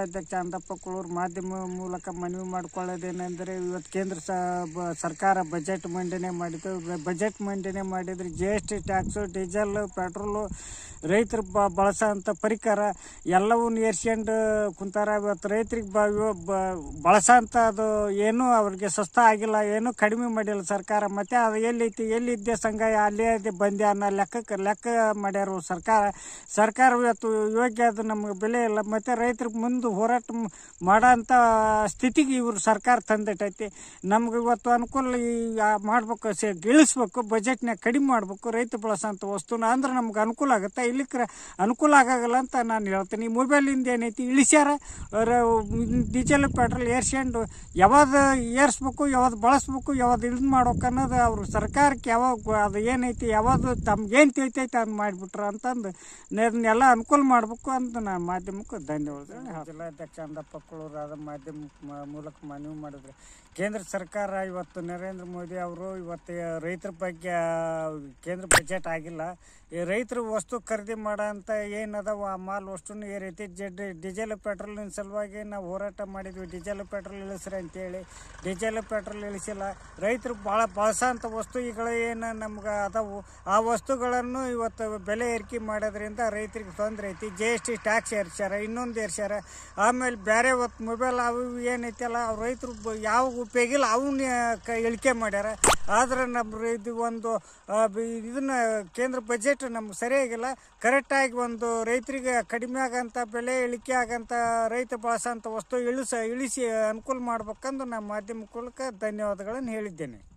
ಜಿಲ್ಲಾಧ್ಯಕ್ಷ ಅಂದಪ್ಪ ಕುಳೂರು ಮಾಧ್ಯಮ ಮೂಲಕ ಮನವಿ ಮಾಡಿಕೊಳ್ಳೋದೇನೆಂದರೆ ಇವತ್ತು ಕೇಂದ್ರ ಸ ಬ- ಸರ್ಕಾರ ಬಜೆಟ್ ಮಂಡನೆ ಮಾಡಿತು ಬ- ಬಜೆಟ್ ಮಂಡನೆ ಮಾಡಿದ್ರೆ G S T tax diesel petrol ರೈತರು ಬ ಬಳಸೋಂಥ ಪರಿಕರ ಎಲ್ಲವನ್ನ ಏರ್ಸ್ಕೊಂಡು ಕುಂತಾರ ಇವತ್ತು ರೈತರಿಗೆ ಬ ಇವ- ಬ ಬಳಸೋಂಥ ಅದು ಏನೂ ಅವ್ರಿಗೆ ಸಸ್ತ ಆಗಿಲ್ಲ ಏನೂ ಕಡಿಮೆ ಮಾಡಿಲ್ಲ ಸರ್ಕಾರ ಮತ್ತು ಅದು ಎಲ್ಲೈತಿ ಎಲ್ಲಿದ್ದೆ ಸಂಘ ಅಲ್ಲೇ ಇದೆ ಬಂದೆ ಅನ್ನೋ ಲೆಕ್ಕಕ್ಕೆ ಲೆಕ್ಕ ಮಾಡ್ಯಾರ ಸರ್ಕಾರ ಸರ್ಕಾರ ಇವತ್ತು ಯೋಗ್ಯ ಅದು ನಮ್ಗೆ ಬೆಲೆ ಇಲ್ಲ ಮತ್ತು ರೈತರಿಗೆ ಮುಂದೆ ಹೋರಾಟ ಮ್- ಮಾಡೋಂಥ ಸ್ಥಿತಿಗೆ ಇವರು ಸರ್ಕಾರ ತಂದಿಟ್ಟೈತಿ ನಮ್ಗೆ ಇವತ್ತು ಅನುಕೂಲ ಈ ಆ- ಮಾಡ್ಬೇಕು ಸೆ ಇಳಿಸ್ಬೇಕು ಬಜೆಟ್ನಾಗ ಕಡಿಮೆ ಮಾಡಬೇಕು ರೈತ ಬಳಸೋಂಥ ವಸ್ತುನ ಅಂದ್ರೆ ನಮ್ಗೆ ಅನುಕೂಲ ಆಗುತ್ತೆ ಇಲ್ಲಿಕ್ರೆ ಅನುಕೂಲ ಆಗಾಗಲ್ಲ ಅಂತ ನಾನು ಹೇಳ್ತೀನಿ ಈ ಮೊಬೈಲಿಂದ ಏನೈತಿ ಇಳಿಸ್ಯಾರ ಡೀಸೆಲ್ ಪೆಟ್ರೋಲ್ ಏರ್ಸ್ಕೊಂಡು ಯಾವಾಗ ಏರ್ಸ್ಬೇಕು ಯಾವ್ದು ಬಳಸ್ಬೇಕು ಯಾವ್ದು ಇದು ಮಾಡ್ಬೇಕು ಅನ್ನೋದು ಅವರು ಸರ್ಕಾರಕ್ಕೆ ಯಾವಾಗ ಅದು ಏನೈತಿ ಯಾವುದು ತಮ್ಗೇನು ತಿಳಿತೈತೆ ಅದು ಮಾಡಿಬಿಟ್ರು ಅಂತಂದು ಇದನ್ನೆಲ್ಲ ಅನುಕೂಲ ಮಾಡಬೇಕು ಅಂತ ನಾನು ಮಾಧ್ಯಮಕ್ಕೆ ಧನ್ಯವಾದಗಳು ಜಿಲ್ಲಾಧ್ಯಕ್ಷ ಅಂದಪ್ಪ ಕುಳೂರು ಅದ ಮಾಧ್ಯಮ ಮ- ಮೂಲಕ ಮನವಿ ಮಾಡಿದ್ರೆ ಕೇಂದ್ರ ಸರ್ಕಾರ ಇವತ್ತು ನರೇಂದ್ರ ಮೋದಿ ಅವರು ಇವತ್ತು ರೈತರ ಬಗ್ಗೆ ಕೇಂದ್ರ ಬಜೆಟ್ ಆಗಿಲ್ಲ ಈ ರೈತರು ವಸ್ತು ಖರೀದಿ ಮಾಡೋ ಅಂತ ಏನದಾವ ಆ ಮಾಲ್ ವಸ್ತುನು ಏರೈತಿ ಜಡ್ ಡೀಸೆಲ್ ಪೆಟ್ರೋಲಿನ ಸಲುವಾಗಿ ನಾವು ಹೋರಾಟ ಮಾಡಿದ್ವಿ ಡೀಸೆಲ್ ಪೆಟ್ರೋಲ್ ಇಳಿಸ್ರಿ ಅಂತೇಳಿ ಡೀಸೆಲ್ ಪೆಟ್ರೋಲ್ ಇಳಿಸಿಲ್ಲ ರೈತರು ಭಾಳ ಬಳಸೋಂಥ ವಸ್ತುಗಳು ಏನು ನಮ್ಗೆ ಅದಾವು ಆ ವಸ್ತುಗಳನ್ನು ಇವತ್ತು ಬೆಲೆ ಏರಿಕೆ ಮಾಡೋದ್ರಿಂದ ರೈತರಿಗೆ ತೊಂದರೆ ಐತಿ ಜಿ ಎಸ್ ಟಿ ಟ್ಯಾಕ್ಸ್ ಏರ್ಸ್ಯಾರ ಇನ್ನೊಂದು ಏರ್ಸ್ಯಾರ ಆಮೇಲೆ ಬೇರೆ ಇವತ್ತು ಮೊಬೈಲ್ ಅವು ಇವು ಏನೈತಲ್ಲ ಅವು ರೈತರು ಬ- ಯಾವ ಉಪಯೋಗಿಲ್ಲ ಅವನ್ನ ಕ ಇಳಿಕೆ ಮಾಡ್ಯಾರ ಆದ್ರೆ ನಮ್ಮ ಇದು ಒಂದು ಆ, ಬ- ಇದನ್ನ ಕೇಂದ್ರ ಬಜೆಟ್ ನಮ್ಗೆ ಸರಿಯಾಗಿಲ್ಲ ಕರೆಕ್ಟಾಗಿ ಒಂದು ರೈತರಿಗೆ ಕಡಿಮೆ ಆಗಂತ ಬೆಲೆ ಇಳಿಕೆ ಆಗಂತ ರೈತ ಬಳಸೋಂಥ ವಸ್ತು ಇಳಿಸ ಇಳಿಸಿ ಅನುಕೂಲ ಮಾಡ್ಬೇಕಂದು ನಮ್ಮ ಮಾಧ್ಯಮ ಮೂಲಕ ಧನ್ಯವಾದಗಳನ್ನು ಹೇಳಿದ್ದೇನೆ